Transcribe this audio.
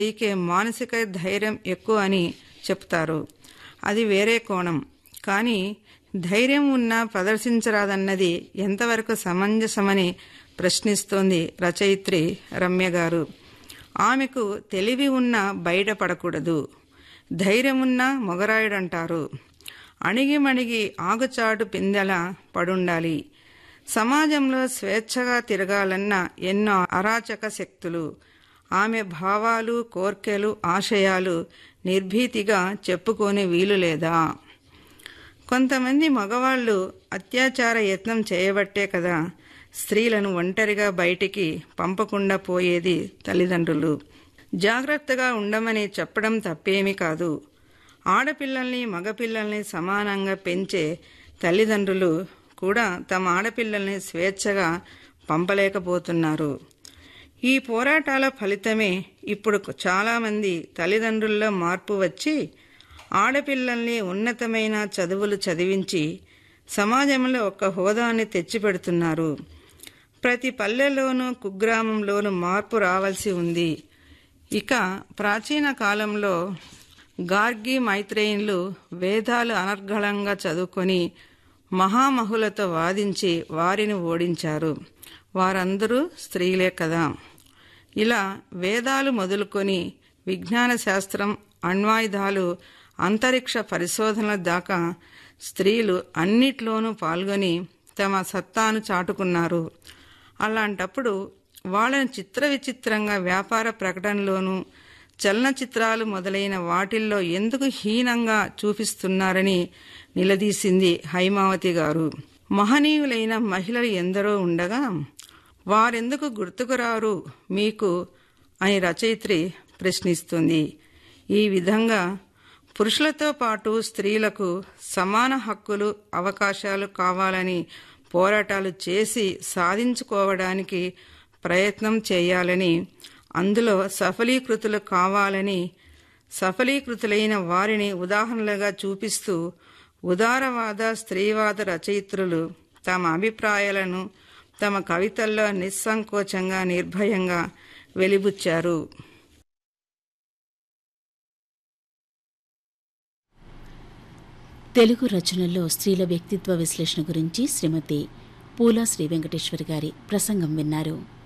స్త్రీకి మానసిక ధైర్యం ఎక్కువ అని చెప్తారు అది వేరే కోణం కానీ ధైర్యం ఉన్నా ప్రదర్శించరాదన్నది ఎంతవరకు సమంజసమని ప్రశ్నిస్తోంది రచయిత్రి రమ్య గారు ఆమెకు తెలివి ఉన్నా బయటపడకూడదు ధైర్యమున్నా మొగరాయుడంటారు అణిగిమణిగి ఆగుచాటు పిందెల పడుండాలి సమాజంలో స్వేచ్ఛగా తిరగాలన్న ఎన్నో అరాచక శక్తులు ఆమె భావాలు కోర్కెలు ఆశయాలు నిర్భీతిగా చెప్పుకోని వీలు లేదా కొంతమంది మగవాళ్ళు అత్యాచార యత్నం చేయబట్టే కదా స్త్రీలను ఒంటరిగా బయటికి పంపకుండా పోయేది తల్లిదండ్రులు జాగ్రత్తగా ఉండమని చెప్పడం తప్పేమీ కాదు ఆడపిల్లల్ని మగపిల్లల్ని సమానంగా పెంచే తల్లిదండ్రులు కూడా తమ ఆడపిల్లల్ని స్వేచ్ఛగా పంపలేకపోతున్నారు ఈ పోరాటాల ఫలితమే ఇప్పుడు చాలామంది తల్లిదండ్రుల్లో మార్పు వచ్చి ఆడపిల్లల్ని ఉన్నతమైన చదువులు చదివించి సమాజంలో ఒక హోదాని తెచ్చిపెడుతున్నారు ప్రతి పల్లెలోనూ కుగ్రామంలోనూ మార్పు రావాల్సి ఉంది ఇక ప్రాచీన కాలంలో గార్గి మైత్రేయులు వేదాలు అనర్గళంగా చదువుకొని మహామహులతో వాదించి వారిని ఓడించారు వారందరూ స్త్రీలే కదా ఇలా వేదాలు మొదలుకొని విజ్ఞాన శాస్త్రం అణ్వాయుధాలు అంతరిక్ష పరిశోధనల దాకా స్త్రీలు అన్నిట్లోనూ పాల్గొని తమ సత్తాను చాటుకున్నారు అలాంటప్పుడు వాళ్ళని చిత్ర విచిత్రంగా వ్యాపార ప్రకటనలోనూ చలనచిత్రాలు మొదలైన వాటిల్లో ఎందుకు హీనంగా చూపిస్తున్నారని నిలదీసింది హైమావతి గారు మహనీయులైన మహిళలు ఎందరో ఉండగా వారెందుకు గుర్తుకురారు మీకు అని రచయిత్రి ప్రశ్నిస్తుంది ఈ విధంగా పురుషులతో పాటు స్త్రీలకు సమాన హక్కులు అవకాశాలు కావాలని పోరాటాలు చేసి సాధించుకోవడానికి ప్రయత్నం చేయాలని అందులో సఫలీకృతులు కావాలని సఫలీకృతులైన వారిని ఉదాహరణలుగా చూపిస్తూ ఉదారవాద స్త్రీవాద రచయిత్రులు తమ అభిప్రాయాలను తమ కవితల్లో నిస్సంకోచంగా నిర్భయంగా వెలిబుచ్చారు తెలుగు రచనల్లో స్త్రీల వ్యక్తిత్వ విశ్లేషణ గురించి శ్రీమతి పూలా శ్రీ వెంకటేశ్వరి గారి ప్రసంగం విన్నారు